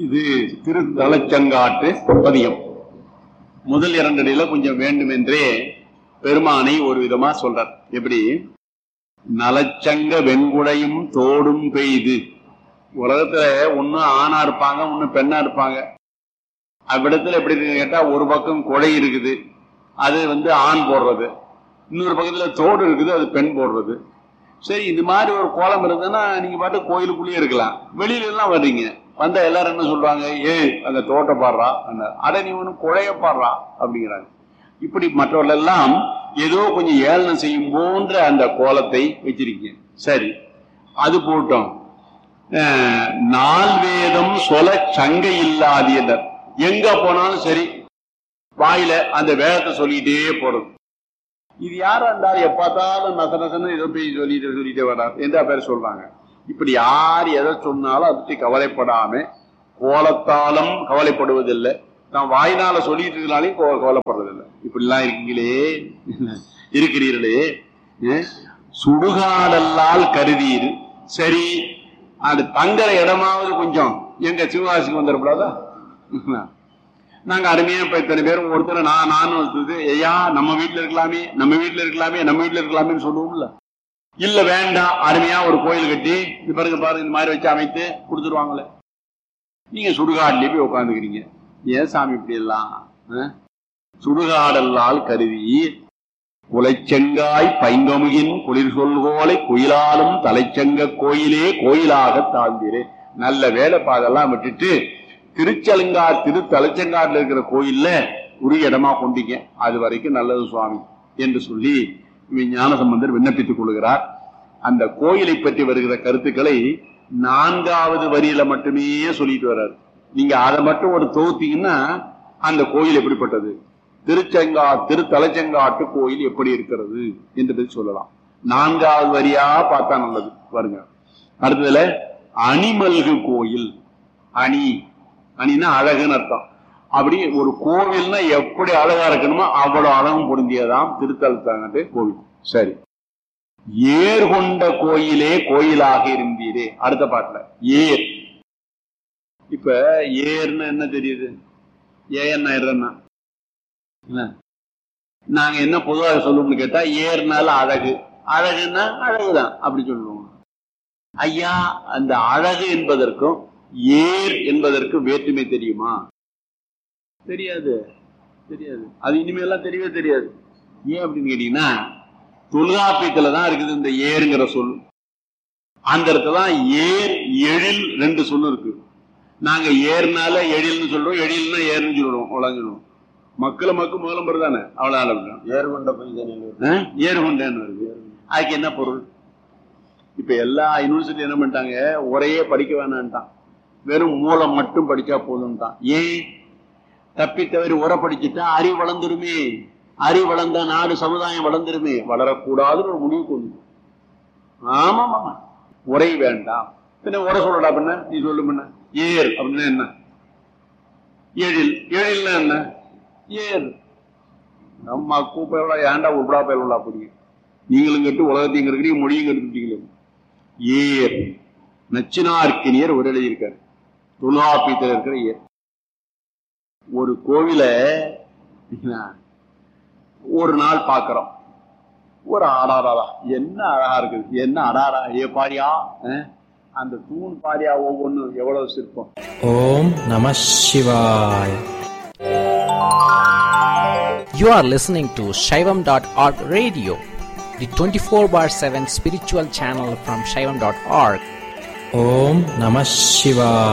இது திருத்தலச்சங்காட்டு பதியம் முதல் இரண்டடியில கொஞ்சம் வேண்டுமென்றே பெருமானை ஒரு விதமா சொல்றார் எப்படி நலச்சங்க வெண்குடையும் தோடும் பெய்து உலகத்துல ஒண்ணு ஆணா இருப்பாங்க ஒண்ணு பெண்ணா இருப்பாங்க அவ்விடத்துல எப்படி இருக்குன்னு கேட்டா ஒரு பக்கம் கொடை இருக்குது அது வந்து ஆண் போடுறது இன்னொரு பக்கத்துல தோடு இருக்குது அது பெண் போடுறது சரி இது மாதிரி ஒரு கோலம் இருந்ததுன்னா நீங்க பாட்டு கோயிலுக்குள்ளேயே இருக்கலாம் வெளியில எல்லாம் வர்றீங்க வந்தா எல்லாரும் என்ன சொல்றாங்க ஏ அந்த தோட்ட பாடுறா அட நீ ஒண்ணு குழைய பாடுறா அப்படிங்கிறாங்க இப்படி மற்றவர்கள் எல்லாம் ஏதோ கொஞ்சம் ஏளனம் செய்யும் போன்ற அந்த கோலத்தை வச்சிருக்கீங்க சரி அது போட்டோம் அஹ், நால் வேதம் சொல சங்கை இல்லாதியனர் எங்க போனாலும் சரி வாயில அந்த வேதத்தை சொல்லிட்டே போறது இது யாரா இருந்தாலும் எப்பாத்தாலும் நச நசன்னு ஏதோ போய் சொல்லிட்டு சொல்லிட்டே வர்றார் எந்த பேர் சொல்றாங்க இப்படி யார் எதை சொன்னாலும் அதை பற்றி கவலைப்படாம கோலத்தாலும் கவலைப்படுவதில்லை நான் வாயினால சொல்லிட்டு இருக்கனாலையும் கோ- கவலைப்படுறதில்லை இப்படிலாம் இருக்கீங்களே இருக்கிறீர்களே ஏ? சுடுகாடல்லால் கருதீர் சரி அது தங்குற இடமாவது கொஞ்சம் எங்க சிவகாசிக்கு வந்துடக்கூடாதா நாங்க அருமையா இப்ப இத்தனை பேரும் ஒருத்தர் நான் நானும் ஒருத்தது, ஐயா நம்ம வீட்டுல இருக்கலாமே நம்ம வீட்டுல இருக்கலாமே நம்ம வீட்டுல இருக்கலாமேன்னு சொல்லுவோம்ல இல்ல வேண்டாம் அருமையா ஒரு கோயில் கட்டி இது பாருங்க பாருங்க இந்த மாதிரி வச்சு அமைத்து கொடுத்துருவாங்களே நீங்க சுடுகாட்லயே போய் உட்காந்துக்கிறீங்க ஏன் சாமி இப்படி எல்லாம் ஆ? சுடுகாடல்லால் கருதி குலைச்செங்காய் பைங்கமுகின் குளிர் சொல்கோலை குயிலாலும் தலைச்சங்க கோயிலே கோயிலாக தாழ்ந்தீரே நல்ல வேலை பாதெல்லாம் விட்டுட்டு திருச்செலங்கார் திரு தலைச்செங்காட்டில் இருக்கிற கோயில்ல உரிய இடமா கொண்டீங்க அது வரைக்கும் நல்லது சுவாமி என்று சொல்லி ஞானசம்பந்தர் விண்ணப்பித்துக் கொள்கிறார் அந்த கோயிலை பற்றி வருகிற கருத்துக்களை நான்காவது வரியில மட்டுமே சொல்லிட்டு வர்றாரு நீங்க அதை மட்டும் ஒரு தொகுத்தீங்கன்னா அந்த கோயில் எப்படிப்பட்டது திருச்செங்கா திருத்தலச்செங்காட்டு கோயில் எப்படி இருக்கிறது என்று சொல்லலாம் நான்காவது வரியா பார்த்தா நல்லது பாருங்க அடுத்ததுல அணிமல்கு கோயில் அணி அணின்னா அழகுன்னு அர்த்தம் அப்படி ஒரு கோவில்னா எப்படி அழகா இருக்கணுமோ அவ்வளவு அழகும் பொருந்தியதாம் திருத்தலத்தாங்கட்டு கோவில் சரி ஏர் கொண்ட கோயிலே கோயிலாக இருந்தீரே அடுத்த பாட்டுல ஏர் இப்ப ஏர்னு என்ன தெரியுது ஏன்னா இருன்னா என்ன? நாங்க என்ன பொதுவாக சொல்லுவோம்னு கேட்டா ஏர்னால அழகு அழகுன்னா அழகுதான் அப்படி சொல்லுவோம் ஐயா அந்த அழகு என்பதற்கும் ஏர் என்பதற்கு வேற்றுமை தெரியுமா தெரியாது தெரியாது அது இனிமேலாம் தெரியவே தெரியாது ஏன் அப்படின்னு கேட்டீங்கன்னா தொல்காப்பியத்துல தான் இருக்குது இந்த ஏருங்கிற சொல் அந்த இடத்துல தான் ஏர் எழில் ரெண்டு சொல்லு இருக்கு நாங்க ஏர்னால எழில்னு சொல்றோம் எழில்னா ஏர்னு சொல்லுவோம் அவ்வளவு சொல்லுவோம் மக்களை மக்கள் முதலம் பெறுதானே அவ்வளவு ஏர் கொண்ட பையன் ஏர் கொண்டேன்னு வருது அதுக்கு என்ன பொருள் இப்ப எல்லா யூனிவர்சிட்டி என்ன பண்ணிட்டாங்க ஒரையே படிக்க வேணான்ட்டான் வெறும் மூலம் மட்டும் படிச்சா போதும்ட்டான் ஏன் தப்பி தவறி உரை படிச்சுட்டா அறிவு வளர்ந்துருமே அறிவு வளர்ந்த நாடு சமுதாயம் வளர்ந்துருமே வளரக்கூடாதுன்னு ஒரு முடிவு கொண்டு ஆமா ஆமா உரை வேண்டாம் பின்ன உரை சொல்லடா பின்ன நீ சொல்லு பின்ன ஏர் அப்படின்னா என்ன எழில் எழில்னா என்ன ஏர் நம்ம கூப்பையோட ஏன்டா உருப்படா பயிலா புரியும் நீங்களும் கட்டு உலகத்தையும் கெடுக்கிறீங்க மொழியும் கெடுத்துட்டீங்களே ஏர் நச்சினார்க்கினியர் ஒரு எழுதியிருக்காரு தொல்காப்பியத்தில் இருக்கிற ஏர் ஒரு கோவில ஒரு நாள் பார்க்கிறோம் ஒரு அடாராடா என்ன அழகா இருக்குது என்ன அடாரா ஏ பாரியா அஹ், அந்த தூண் பாரியா ஒவ்வொன்றும் எவ்வளவு சிற்பம் ஓம் நம சிவாய் You are listening to Shaivam.org radio, the 24 bar 7 spiritual channel from Shaivam.org. Om Namah Shivaya.